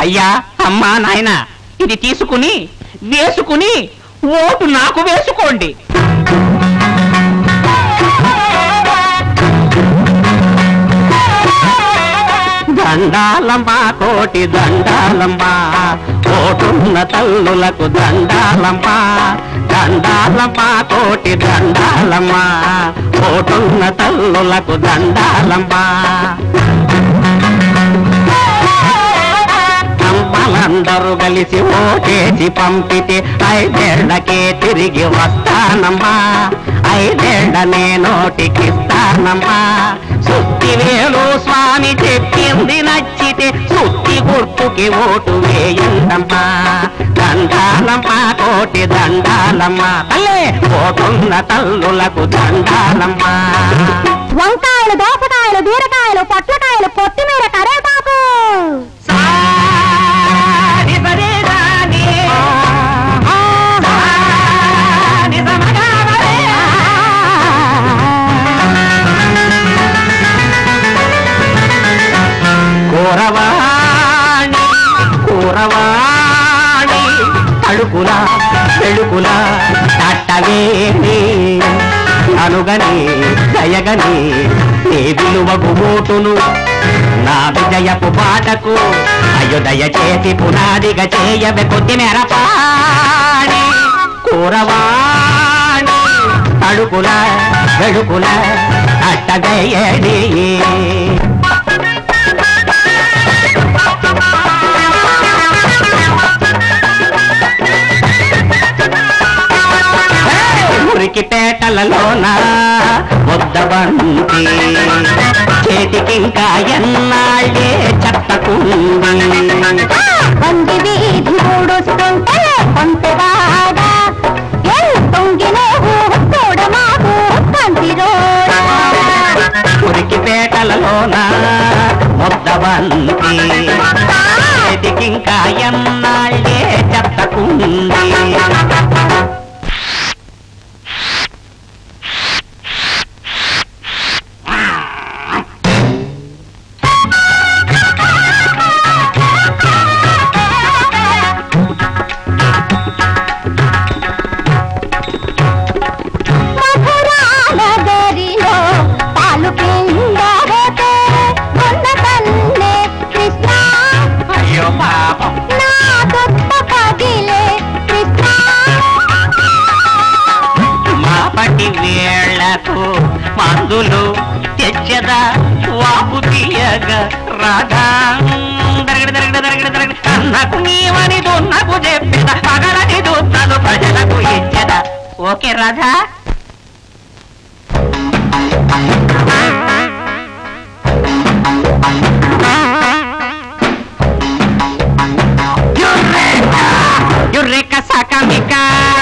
అయ్యా అమ్మా నాయన ఇది తీసుకుని వేసుకుని ఓటు నాకు వేసుకోండి దండాలమ్మా కోటి దండాలమ్మా ఓటున్న తల్లులకు దండాలమ్మా దండాలమ్మా కోటి దండాలమ్మా ఓటున్న తల్లులకు దండాలమ్మా అమ్మలందరూ కలిసి ఓటేసి పంపితే ఐదేళ్లకే తిరిగి వస్తానమ్మా ఐదేళ్లనే నోటికిస్తానమ్మా సుత్తి వేలు స్వామి చెప్పింది నచ్చితే సుత్తి గుర్తుకి ఓటు వేయండమ్మా దండాలమ్మా కోటి దండాలమ్మా తల్లే ఓటున్న తల్లులకు దండాలమ్మా వంకాయలు దోసకాయలు బీరకాయలు పొట్లకాయలు కొత్తిమీర కరేపాకు సాని సరి సాని. సాని సమగామరే. కూరవాణి కూరవాణి అడుకుల వెడుకుల తట్టవేణి అనుగని దయగని నీ విలువకు ఓటును నా విజయపు బాటకు అయోదయ చేసి పునాదిగా చేయవే కొద్దిమేర పాడి కూరవాణి అడుకుల వెడుకుల అట్టగయ్యడి మురికి పేటలలోన ముద్దబంతి చేతికింకా ఎన్నాళ్ళే చెత్తకుంది వంది వీధి ఊడుస్తుంటే కొంతవాడా తొంగినే చూడమాకు కంటిరోడా మురికి పేటలలోన ముద్దబంతి చేతికింకా ఎన్నాళ్ళే చెత్తకుంది మధురానగరిలో పాలు పిండబోతే ఉన్న తన్నే కృష్ణ అయ్యో పాపం నా దుప్ప పగిలే కృష్ణ మాపటి వేళ్లకు మందులు తెచ్చదా వాపు తీయగ రాధా దరగడ దరగడ దరగడ దరగడ అన్నకు నీవని దున్నకు చెప్పిన పగలని దూతలు ప్రజలకు ఇచ్చదా ఓకే రాధా యుర్రేక సాకామిక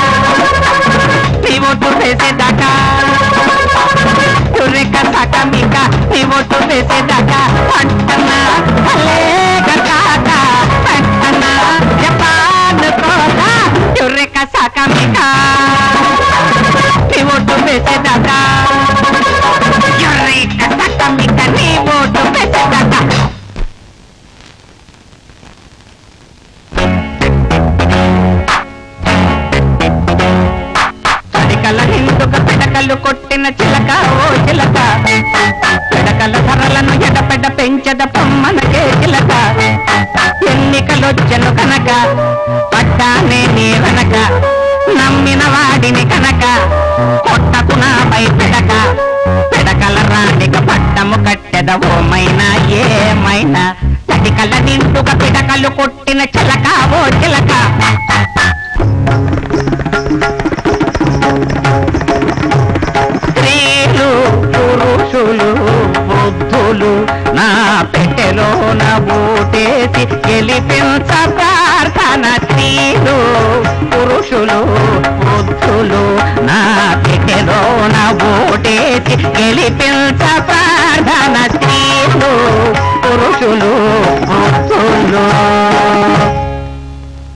నీ ఓటు వేసేదాకా యుర్రేక సాకామిక నీ ఓటు వేసేదాకా అంటనా భలే గటాక అంటనా జపాన్ కోట యుర్రేక సాకామిక నీ ఓటు వేసేదాకా యుర్రేక సాకామిక నీ ఓటు వేసేదాకా పిడకల నిండుక పిడకలు కొట్టిన చిలక ఓ చిలక పిడకల ధరలను ఎడపెడ పెంచద పొమ్మనకే చిలక ఎన్నికలొచ్చెను కనుక పడ్డానే నీ వెనక నమ్మిన వాడిని కనుక కొట్టకు నాపై పిడక పిడకల రాణిక పట్టము కట్టెద ఓమైనా ఏమైనా పిడకల నిండుక పిడకలు కొట్టిన చిలక ఓ చిలక స్త్రీలు పురుషులు బుద్ధులు నా పెట్టెలోన బూటేసి గెలిపించ ప్రార్థన స్త్రీలు పురుషులు బుద్ధులు నా పెట్టెలోన బూటేసి గెలిపించ